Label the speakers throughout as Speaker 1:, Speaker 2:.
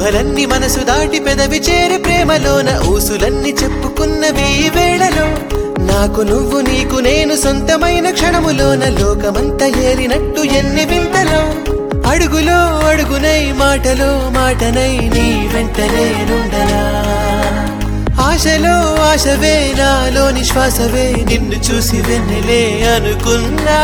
Speaker 1: ఊహలన్నీ మనసు దాటి పెదవి చేరి ప్రేమలోన ఊసులన్నీ చెప్పుకున్నవి ఈ వేళలో నాకు నువ్వు నీకు నేను సొంతమైన క్షణములోన లోకమంతా ఏలినట్టు ఎన్ని వింతలో అడుగులో అడుగునై మాటలో మాటనై నీ వెంట నేనుండనా ఆశలో ఆశవే నాలోని శ్వాసవే నిన్ను చూసి వెన్నెలే అనుకున్నా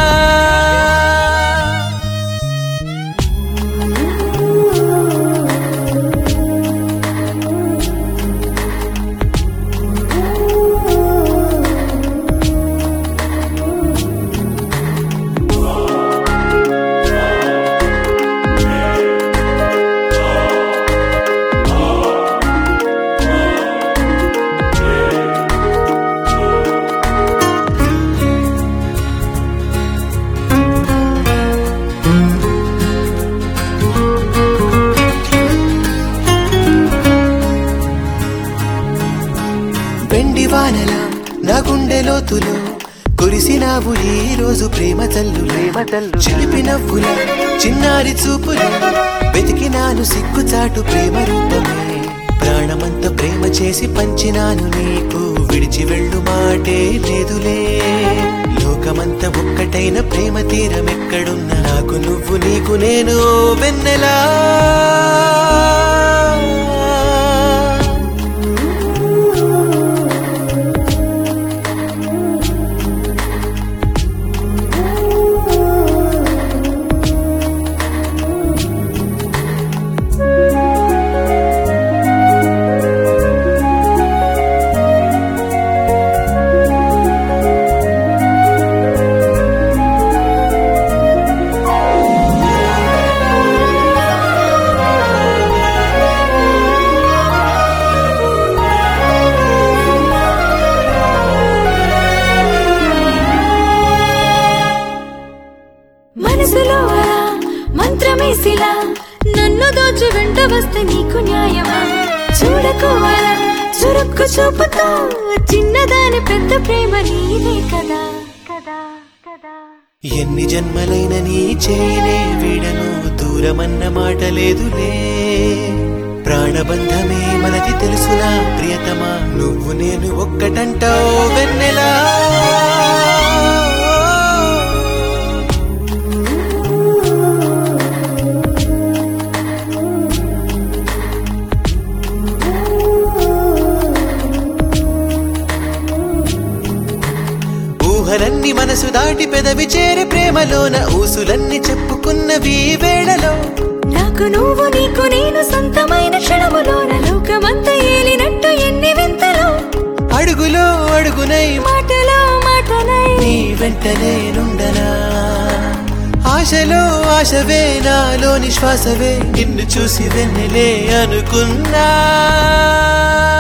Speaker 1: వెండి వానల నా గుండె లోతులో కురిసినావు ఈ రోజు ప్రేమ తల్లు చిలిపి నవ్వుల చిన్నారి చూపులు వెతికినాను సిగ్గుచాటు ప్రేమ రూపమే ప్రాణమంత ప్రేమ చేసి పంచినాను నీకు విడిచి వెళ్ళు మాటే లేదులే లోకమంత ఒక్కటైన ప్రేమ తీరం ఎక్కడున్నా నాకు నువ్వు నీకు నేను వెన్నెలా
Speaker 2: మనసులో అలా మంత్రమేసిలా నన్ను దోచి వెంట వస్తే నీకు న్యాయమా చూడకు అలా చురుక్కు చూపుతో చిన్నదాని పెద్ద ప్రేమ నీదే కదా కదా కదా
Speaker 1: ఎన్ని జన్మలైన నీ చేయనే వీడను దూరమన్న మాట లేదులే ప్రాణబంధమే మనది తెలుసునా ప్రియతమా నువ్వు నేను ఒక్కటంటావు వెన్నెలా ఊహలన్నీ మనసు దాటి పెదవి చేరి ప్రేమలోన ఊసులన్నీ చెప్పుకున్నవి ఈ వేళలో
Speaker 2: నాకు నువ్వు నీకు నేను సొంతమైన క్షణములోన లోకమంతా ఏలినట్టు ఎన్ని వింతలు
Speaker 1: అడుగులో అడుగునై
Speaker 2: మాటలో మాటలై
Speaker 1: నీ వెంట నేనుండనా ఆశలో ఆశవే నాలోని శ్వాసవే నిన్ను చూసి వెన్నెలే అనుకున్నా